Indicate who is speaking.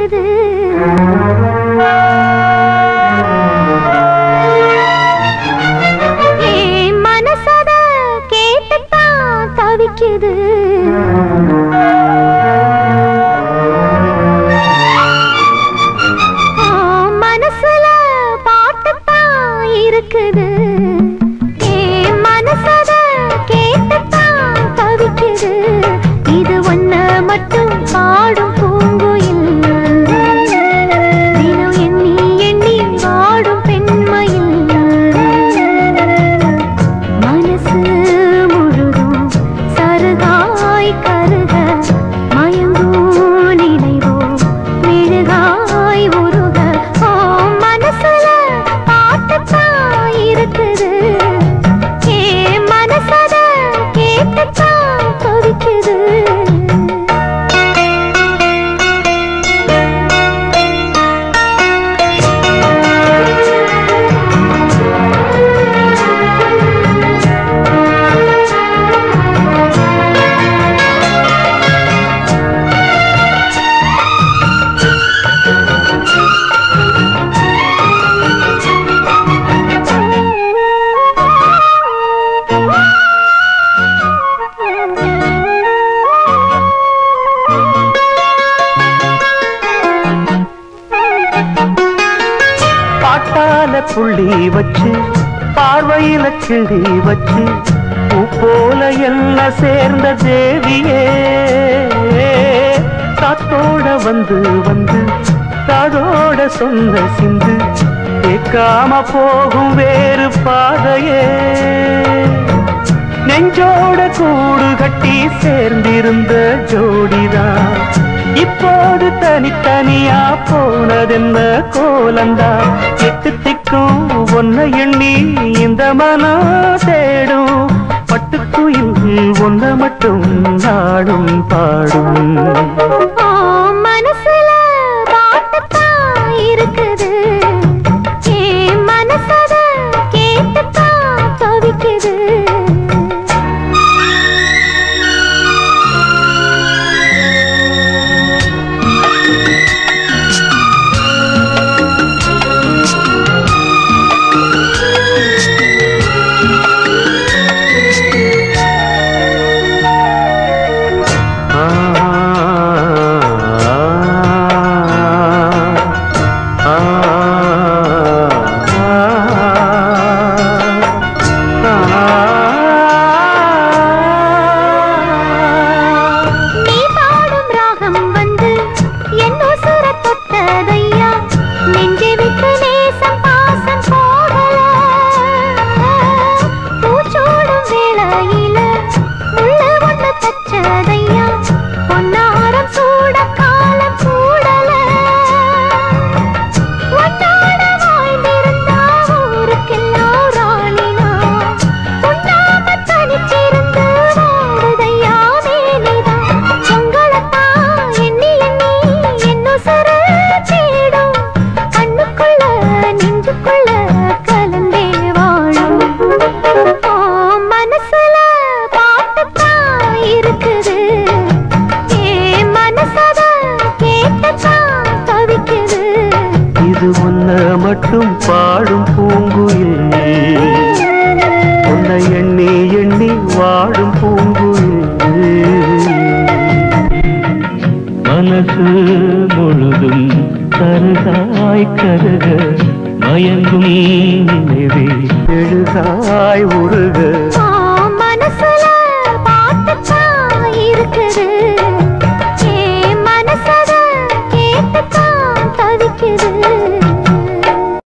Speaker 1: தவிக்குது ஏன் மனசத கேட்டுத்தான் தவிக்குது ஆ, மனசுல பாட்டுத்தான் இருக்குது ஏன் மனசத கேட்டுத்தான் தவிக்குது இது ஒன்ன மட்டும் பாடும் பூங்குயில் தினம் எண்ணி எண்ணி வாடும் பெண்மையில் மனசு முழுதும் சருகாய் கருக மயங்கும் நினைவோ மெழுகாய் உருக ஓ மனசுல பாட்டுத்தான் இருக்குது ஏ மனசத கேட்டுத்தான் தவிக்குது
Speaker 2: பாட்டால புள்ளி வச்சு பார்வையில கிளி வச்சு பூ போல எல்லாம் சேர்ந்த தேவியே காத்தோட வந்து வந்து காதோட சொந்த சிந்து கேட்காம போகும் வேறு பாதையே நெஞ்சோட கூடு கட்டி சேர்ந்திருந்த ஜோடிதான் இப்போது தனித்தனியா போனதென்ன கோலந்தா எட்டு திக்கும் ஒன்ன எண்ணி இந்த மனம் தேடும் பட்டுக்குயில் ஒன்ன மட்டும் நாடும் பாடும்
Speaker 1: ஓ மனசுல பாட்டுத்தான் இருக்குது ஏ மனசத கேட்டுத்தான் தவிக்குது நீ பாடும் ராகம் வந்து என் உசுர தொட்டதையா நெஞ்சை விட்டு நேசம் பாசம் போகல பூச்சோடும் வேளையில முள்ளு ஒண்ணு தச்சதையா பொன்னாரம் சூட காலம் கூடல உன்னோட வாழ்ந்திருந்தா ஊருக்கெல்லாம் ராணினா உண்ணாம தனிச்சிருந்து வாடுதையா மேனிதான் உங்களைத்தான் எண்ணி எண்ணி என்னுசர தேடும் கண்ணுக்குள்ள நெஞ்சுக்குள்ள கலந்தே வாழும் ஓ மனசுல பாட்டுத்தான் இருக்குது ஏ மனசத கேட்டுத்தான் தவிக்குது
Speaker 2: இது ஒன்ன மட்டும் பாடும் பூங்குயில் உன்னை எண்ணி எண்ணி வாடும் பூங்குயில் மனசு முழுதும் கருகாய் கருக மயங்கும் நினைவே எழுகாய் உருக
Speaker 1: ஆ, மனசுல பாட்டுத்தான் இருக்குது